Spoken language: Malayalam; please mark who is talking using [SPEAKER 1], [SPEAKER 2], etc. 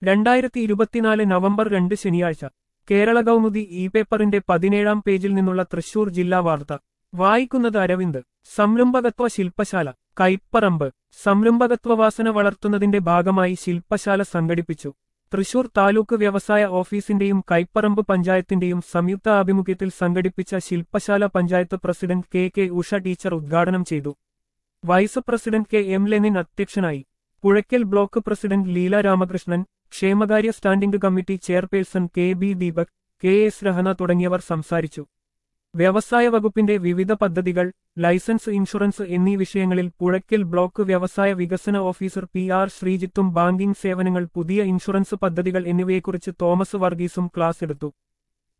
[SPEAKER 1] രണ്ടായിരത്തി ഇരുപത്തിനാല് നവംബർ രണ്ട് ശനിയാഴ്ച കേരള കൗമുദി ഇ പേപ്പറിന്റെ പതിനേഴാം പേജിൽ നിന്നുള്ള തൃശൂർ ജില്ലാ വാർത്ത വായിക്കുന്നത് അരവിന്ദ് സംരംഭകത്വ ശില്പശാല കൈപ്പറമ്പ് സംരംഭകത്വ വാസന വളർത്തുന്നതിന്റെ ഭാഗമായി ശില്പശാല സംഘടിപ്പിച്ചു തൃശൂർ താലൂക്ക് വ്യവസായ ഓഫീസിന്റെയും കൈപ്പറമ്പ് പഞ്ചായത്തിന്റെയും സംയുക്ത ആഭിമുഖ്യത്തിൽ സംഘടിപ്പിച്ച ശില്പശാല panchayat president K K Usha teacher ഉദ്ഘാടനം ചെയ്തു vice president K M Lenin അധ്യക്ഷനായി പുഴയ്ക്കൽ ബ്ലോക്ക് പ്രസിഡന്റ് ലീല രാമകൃഷ്ണൻ ക്ഷേമകാര്യ standing committee chairperson K B Deepak K S Rahana തുടങ്ങിയവർ സംസാരിച്ചു വ്യവസായ വകുപ്പിന്റെ വിവിധ പദ്ധതികൾ ലൈസൻസ് ഇൻഷുറൻസ് എന്നീ വിഷയങ്ങളിൽ പുഴയ്ക്കൽ ബ്ലോക്ക് വ്യവസായ വികസന ഓഫീസർ പി ആർ ശ്രീജിത്തും ബാങ്കിംഗ് സേവനങ്ങൾ പുതിയ ഇൻഷുറൻസ് പദ്ധതികൾ എന്നിവയെക്കുറിച്ച് തോമസ് വർഗീസും ക്ലാസ് എടുത്തു